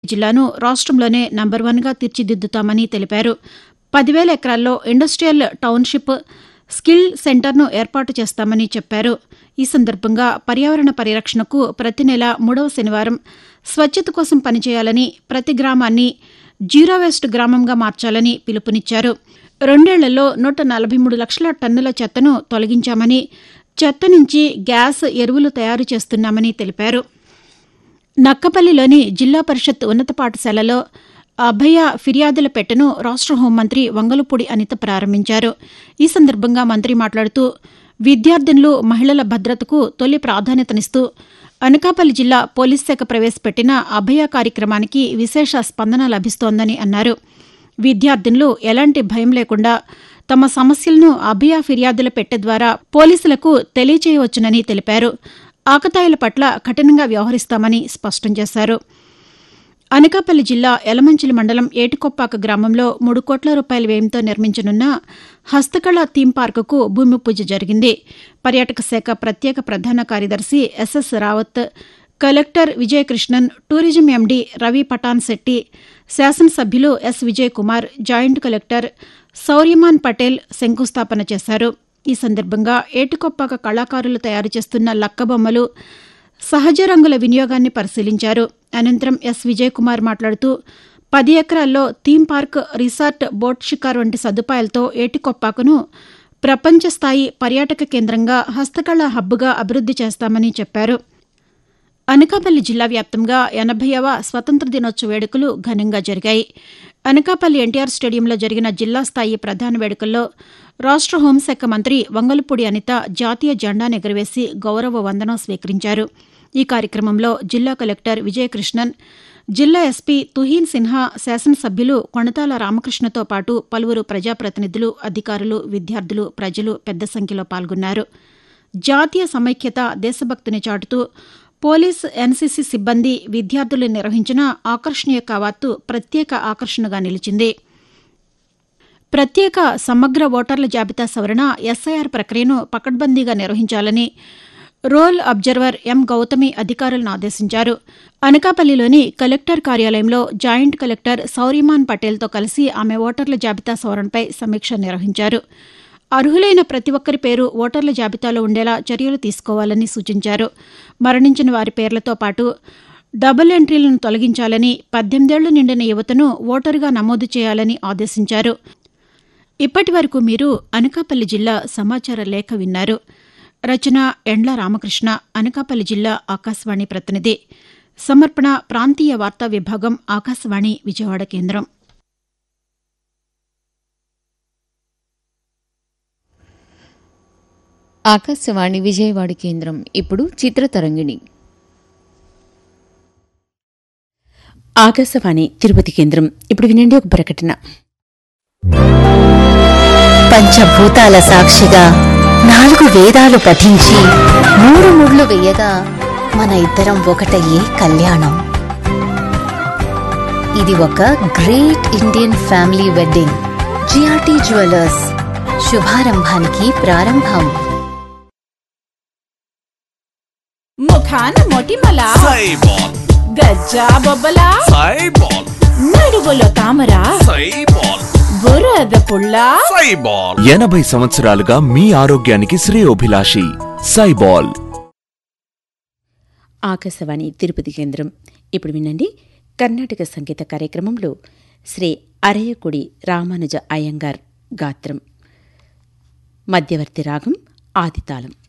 జిల్లాను రాష్ట్రంలోనే నంబర్ వన్గా తీర్చిదిద్దుతామని తెలిపారు పదివేల ఎకరాల్లో ఇండస్ట్రియల్ టౌన్షిప్ స్కిల్ సెంటర్ను ఏర్పాటు చేస్తామని చెప్పారు ఈ సందర్భంగా పర్యావరణ పరిరక్షణకు ప్రతి నెల మూడవ శనివారం స్వచ్ఛత కోసం పనిచేయాలని ప్రతి గ్రామాన్ని జీరో వేస్ట్ గ్రామంగా మార్చాలని పిలుపునిచ్చారు రెండేళ్లలో నూట నలభై మూడు లక్షల టన్నుల చెత్తను తొలగించామని చెత్త నుంచి గ్యాస్ ఎరువులు తయారు చేస్తున్నామని తెలిపారు నక్కపల్లిలోని జిల్లా పరిషత్ ఉన్నత పాఠశాలలో అభయ ఫిర్యాదుల పెట్టెను రాష్ట్ర హోంమంత్రి వంగలపూడి అనిత ప్రారంభించారు ఈ సందర్భంగా మంత్రి మాట్లాడుతూ విద్యార్థినులు మహిళల భద్రతకు తొలి ప్రాధాన్యతనిస్తూ అనకాపల్లి జిల్లా పోలీస్ శాఖ ప్రవేశపెట్టిన అభయ కార్యక్రమానికి విశేష స్పందన లభిస్తోందని అన్నారు విద్యార్థినులు ఎలాంటి భయం లేకుండా తమ సమస్యలను అభయ ఫిర్యాదుల పెట్టె ద్వారా పోలీసులకు తెలియచేయవచ్చునని తెలిపారు ఆకతాయిల పట్ల కఠినంగా వ్యవహరిస్తామని స్పష్టం చేశారు అనకాపల్లి జిల్లా యలమంచిలి మండలం ఏటికొప్పాక గ్రామంలో మూడు కోట్ల రూపాయల వ్యయంతో నిర్మించనున్న హస్తకళ థీమ్ పార్కుకు భూమి పూజ జరిగింది పర్యాటక శాఖ ప్రత్యేక ప్రధాన కార్యదర్శి S S Rawat collector Vijayakrishnan tourism MD Ravi Pathan Shetty శాసనసభ్యులు S Vijay Kumar joint collector Sauryaman Patel శంకుస్థాపన చేశారు ఈ సందర్భంగా ఏటికొప్పాక కళాకారులు తయారు చేస్తున్న లక్కబొమ్మలు సహజ రంగుల వినియోగాన్ని పరిశీలించారు అనంతరం ఎస్ విజయ్ కుమార్ మాట్లాడుతూ పది ఎకరాల్లో థీమ్ పార్క్ రిసార్ట్ బోట్ షికార్ వంటి సదుపాయాలతో ఏటికొప్పాకను ప్రపంచ స్థాయి పర్యాటక కేంద్రంగా హస్తకళ హబ్గా అభివృద్ది చేస్తామని చెప్పారు అనకాపల్లి జిల్లా వ్యాప్తంగా ఎనభైవ స్వతంత్ర దినోత్సవ వేడుకలు ఘనంగా జరిగాయి అనకాపల్లి ఎన్టీఆర్ స్టేడియంలో జరిగిన జిల్లా స్థాయి ప్రధాన వేడుకల్లో రాష్ట్ర హోంశాఖ మంత్రి వంగలపూడి అనిత జాతీయ జెండాను ఎగురవేసి గౌరవ వందనం స్వీకరించారు ఈ కార్యక్రమంలో జిల్లా కలెక్టర్ విజయకృష్ణన్ జిల్లా ఎస్పీ తుహీన్ సిన్హా శాసనసభ్యులు కొణతాల రామకృష్ణతో పాటు పలువురు ప్రజాప్రతినిధులు అధికారులు విద్యార్థులు ప్రజలు పెద్ద సంఖ్యలో పాల్గొన్నారు జాతీయ సమైక్యత దేశభక్తిని చాటుతూ పోలీస్ ఎన్సీసీ సిబ్బంది విద్యార్థులు నిర్వహించిన ఆకర్షణీయ కవాతు ప్రత్యేక ఆకర్షణగా నిలిచింది ప్రత్యేక సమగ్ర ఓటర్ల జాబితా సవరణ ఎస్ఐఆర్ ప్రక్రియను పకడ్బందీగా నిర్వహించాలని రోల్ అబ్జర్వర్ ఎం గౌతమి అధికారులను ఆదేశించారు అనకాపల్లిలోని కలెక్టర్ కార్యాలయంలో జాయింట్ కలెక్టర్ సౌరిమాన్ పటేల్తో కలిసి ఆమె ఓటర్ల జాబితా సవరణపై సమీక్ష నిర్వహించారు అర్హులైన ప్రతి ఒక్కరి పేరు ఓటర్ల జాబితాలో ఉండేలా చర్యలు తీసుకోవాలని సూచించారు మరణించిన వారి పేర్లతో పాటు డబుల్ ఎంట్రీలను తొలగించాలని పద్దెనిమిదేళ్లు నిండిన యువతను ఓటరుగా నమోదు చేయాలని ఆదేశించారు ఇప్పటి వరకు మీరు అనకాపల్లి జిల్లా సమాచార లేఖ విన్నారు రచన ఎండ్ల రామకృష్ణ అనకాపల్లి జిల్లా ఆకాశవాణి ప్రతినిధి సమర్పణ ప్రాంతీయ వార్తా విభాగం ఆకాశవాణి విజయవాడ కేంద్రం ఆకాశవాణి విజయవాడ కేంద్రం ఇప్పుడు చిత్రతరంగిణి ఆకాశవాణి తిరుపతి కేంద్రం ఇప్పుడు వినండి ఒక ప్రకటన పంచభూతాల సాక్షిగా నాలుగు వేదాలు పఠించి మూడు ముళ్ళు వేయగా మన ఇద్దరం ఒకటయ్యే కళ్యాణం ఇది ఒక great Indian family wedding GRT jewellers శుభారంభానికి ప్రారంభం ముఖాన మొటిమల సైబాల్ గజ్జా బొబ్బల సైబాల్ నడుగులో తామర సైబాల్ బురద పుల్ల సైబాల్ ఎనభై సంవత్సరాలుగా మీ ఆరోగ్యానికి శ్రేయోభిలాషి సైబాల్ ఆకాశవాణి తిరుపతి కేంద్రం ఇప్పుడు వినండి కర్ణాటక సంగీత కార్యక్రమంలో శ్రీ అరయకుడి రామానుజ అయ్యంగార్ గాత్రం మధ్యవర్తి రాగం ఆదితాళం